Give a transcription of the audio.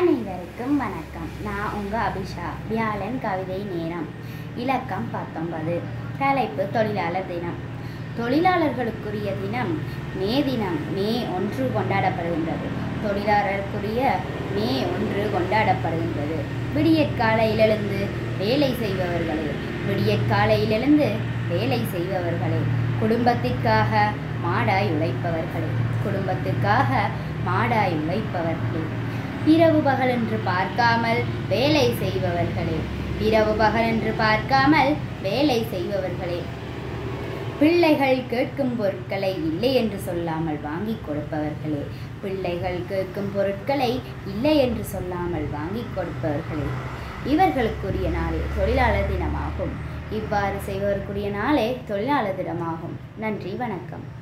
அனைவருக்கும் வணக்கம் நான் உங்கள் அபிஷா வியாழன் கவிதை நேரம் இலக்கம் பத்தொன்பது தலைப்பு தொழிலாளர் தினம் தொழிலாளர்களுக்குரிய தினம் மே தினம் மே ஒன்று கொண்டாடப்படுகின்றது தொழிலாளருக்குரிய மே ஒன்று கொண்டாடப்படுகின்றது விடியற்காலையில் எழுந்து வேலை செய்பவர்களே விடியற்காலையில் எழுந்து வேலை செய்பவர்களே குடும்பத்திற்காக மாடாய் உழைப்பவர்களே குடும்பத்திற்காக மாடாய் உழைப்பவர்களே இரவு பகல் என்று பார்க்காமல் வேலை செய்பவர்களே இரவு பகல் என்று பார்க்காமல் வேலை செய்பவர்களே பிள்ளைகள் கேட்கும் பொருட்களை இல்லை என்று சொல்லாமல் வாங்கி கொடுப்பவர்களே பிள்ளைகள் கேட்கும் பொருட்களை இல்லை என்று சொல்லாமல் வாங்கி கொடுப்பவர்களே இவர்களுக்குரிய நாளே தொழிலாளர் தினமாகும் இவ்வாறு செய்வதற்குரிய நாளே தொழிலாளர் தினமாகும் நன்றி வணக்கம்